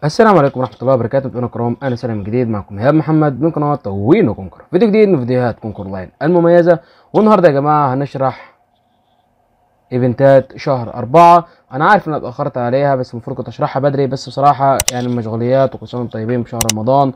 السلام عليكم ورحمة الله وبركاته متابعينا الكرام أنا سلام من جديد معكم إيهاب محمد من قناة وينو كونكر فيديو جديد من فيديوهات كونكر لاين المميزة والنهاردة يا جماعة هنشرح ايفنتات شهر أربعة أنا عارف إن أنا اتأخرت عليها بس المفروض كنت أشرحها بدري بس بصراحة يعني المشغوليات وكل سنة وانتم طيبين بشهر رمضان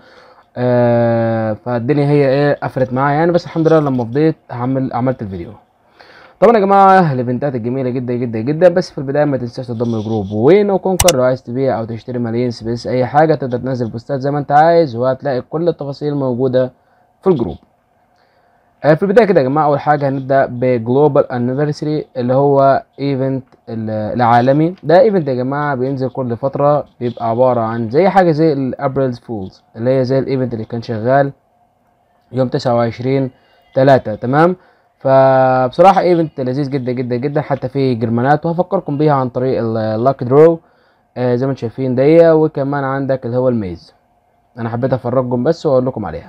آه فالدنيا هي إيه قفلت معايا يعني بس الحمد لله لما فضيت هعمل عملت الفيديو طبعا يا جماعه الايفنتات الجميله جدا جدا جدا بس في البدايه ما تنساش تضم الجروب وين وكونكر لو عايز تبيع او تشتري ملايين سبيس اي حاجه تقدر تنزل بوستات زي ما انت عايز وهتلاقي كل التفاصيل موجوده في الجروب آه، في البدايه كده يا جماعه اول حاجه هنبدا بجلوبال انيفرساري اللي هو ايفنت العالمي ده ايفنت يا جماعه بينزل كل فتره بيبقى عباره عن زي حاجه زي الابريلز فولز اللي هي زي الايفنت اللي كان شغال يوم 29 3 تمام فبصراحه ايفنت لذيذ جدا جدا جدا حتى فيه جرمانات وهفكركم بيها عن طريق اللاك درو آه زي ما انتم شايفين دي وكمان عندك اللي هو الميز انا حبيت افرجكم بس واقول لكم عليها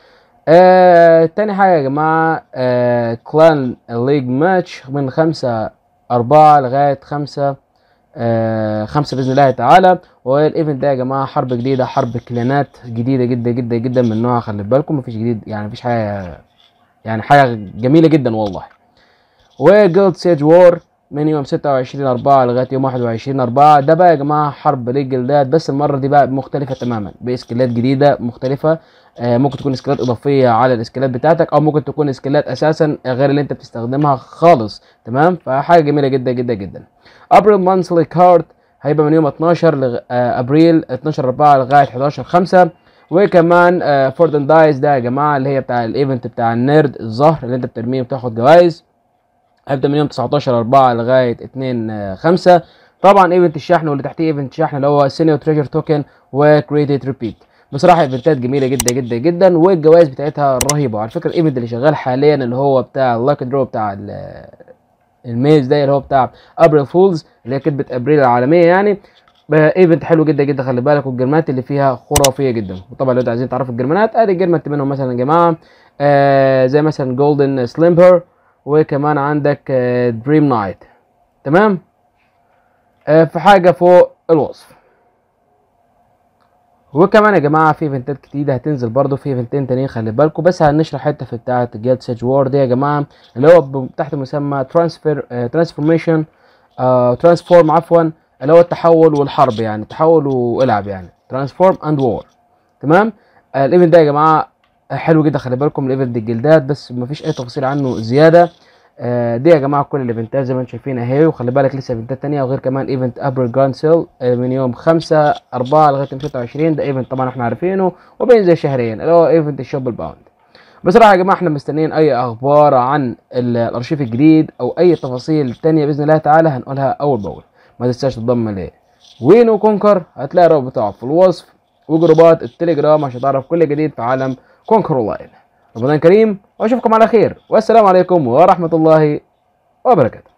آه تاني حاجه يا جماعه آه كلان ليج ماتش من خمسة أربعة لغاية خمسة آه خمسة بإذن الله تعالى والايفنت ده يا جماعة حرب جديدة حرب كلانات جديدة جدا جدا جدا من نوعها خلي بالكم مفيش جديد يعني مفيش حاجة يعني حاجة جميلة جدا والله وجولد سيج وور من يوم 26 4 لغايه يوم 21 4 ده بقى يا جماعه حرب للجلدات بس المره دي بقى مختلفه تماما باسكيلات جديده مختلفه آه ممكن تكون سكيلات اضافيه على الاسكيلات بتاعتك او ممكن تكون سكيلات اساسا غير اللي انت بتستخدمها خالص تمام فحاجه جميله جدا جدا جدا ابريل مانثلي كارد هيبقى من يوم 12 لغ... آه ابريل 12 4 لغايه 11 5 وكمان آه فوردن دايز ده يا جماعه اللي هي بتاع الايفنت بتاع النيرد الظهر اللي انت بترميه وبتاخد جوائز هيبدا من يوم 19 4 لغايه 2 5 طبعا ايفنت الشحن واللي تحتيه ايفنت الشحن اللي هو سينيو تريجر توكن وكريديت ريبيت بصراحه ايفنتات جميله جدا جدا جدا والجوائز بتاعتها رهيبه وعلى فكره الايفنت اللي شغال حاليا اللي هو بتاع اللاك درو بتاع الميز ده اللي هو بتاع ابريل فولز اللي هي كتبه ابريل العالميه يعني ايفنت حلو جدا جدا خلي بالك والجرمانات اللي فيها خرافيه جدا وطبعا لو انتوا عايزين تعرفوا الجرمانات ادي جرمانت منهم مثلا يا جماعه آه زي مثلا جولدن سليمبر وكمان عندك دريم نايت تمام آه في حاجه فوق الوصف وكمان يا جماعه في ايفنتات جديده هتنزل برضو في ايفنتين تانيين خلي بالكم بس هنشرح حته في بتاعه جيلد سيج وور دي يا جماعه اللي هو تحت مسمى ترانسفير آه ترانسفورميشن آه ترانسفورم عفوا اللي هو التحول والحرب يعني تحول والعب يعني ترانسفورم اند وور تمام آه الايفنت ده يا جماعه حلو جدا خلي بالكم الايفنت الجلدات بس مفيش اي تفاصيل عنه زياده آه دي يا جماعه كل الايفنتات زي ما انتم شايفين اهي وخلي بالك لسه ايفنتات تانية وغير كمان ايفنت ابريل جراند سيل آه من يوم 5 4 لغايه يوم 26 ده ايفنت طبعا احنا عارفينه وبينزل شهريا اللي هو ايفنت الشوب الباوند بصراحه يا جماعه احنا مستنيين اي اخبار عن الارشيف الجديد او اي تفاصيل تانية باذن الله تعالى هنقولها اول باول ما تنساش تنضم ليه وينو كونكر هتلاقي الرابط بتاعه في الوصف وجروبات التليجرام عشان تعرف كل جديد في عالم كونكر اونلاين رمضان كريم واشوفكم على خير والسلام عليكم ورحمه الله وبركاته